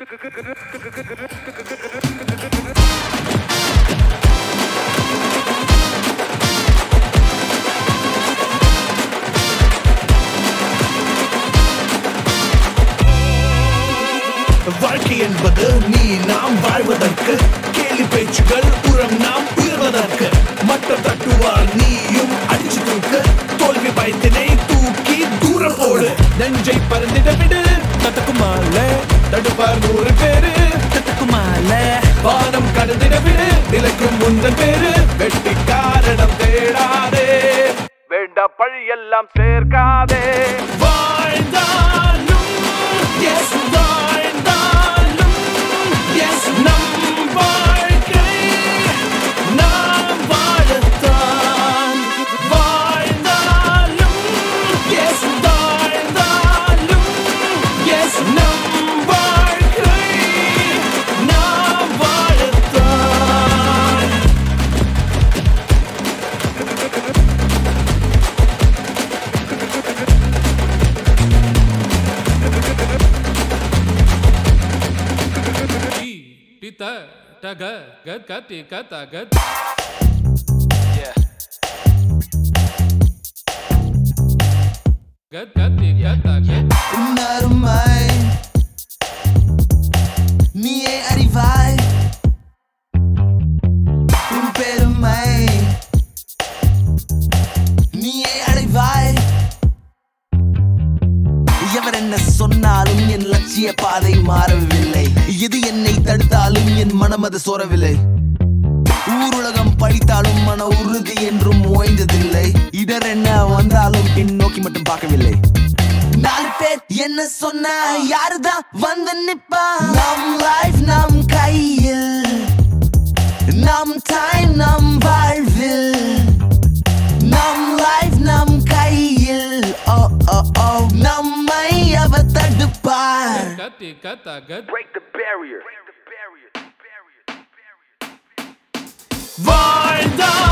வாழ்க்கை என்பது நீ நாம் வாழ்வதற்கு கேலி பேச்சுகள் உரம் நாம் உயர்வதற்கு மட்டம் தட்டுவார் நீயும் அடிச்சு தூக்கு தோல்வி பயத்தினை தூக்கி தூரம் போடு நெஞ்சை பறந்திட விடு தத்துக்குமால தடுப்பார் நூறு பேரு தத்துக்குமால வானம் கடந்திட விடு நிலைக்கும் முந்தன் பேரு வெட்டி காரணம் தேடாதே வேண்டா பழி எல்லாம் சேர்க்காதே வாழ்ந்தாலும் yes வாழ்ந்தாலும் yes நம் வாழ்க்கை நாம் வாழத்தான் வாழ்ந்தாலும் yes வாழ்ந்தாலும் yes நம் வாழ்க்கை நாம் வாழத்தான் Ti ta ta ga ga ga ti ga ta ga Yeah. ga ga ti ga ta ga உன்னருமை நீயே அறிவாய் உன் பெருமை நீயே அடைவாய் எவர் என்ன சொன்னாலும் என் லட்சிய பாதை மாறவில்லை எது என்னை தடுத்தாலும் என் மனம் அது சோரவில்லை ஊருலகம் பழித்தாலும் மன உறுதி என்றும் ஓய்ந்ததில்லை இடர் என்ன வந்தாலும் பின்னோக்கி மட்டும் பார்க்கவில்லை நாலு பேர் என்ன சொன்னா யாருதான் வந்து நிப்பா நம் லைஃப் நம் கையில் நம் டைம் நம் வாழ்வில் நம் லைஃப் நம் கையில் ஓ ஓ ஓ நம்மை அவ தடுப்பார் ga ti ga ta ga Break the barrier. வாழ்ந்தாலும்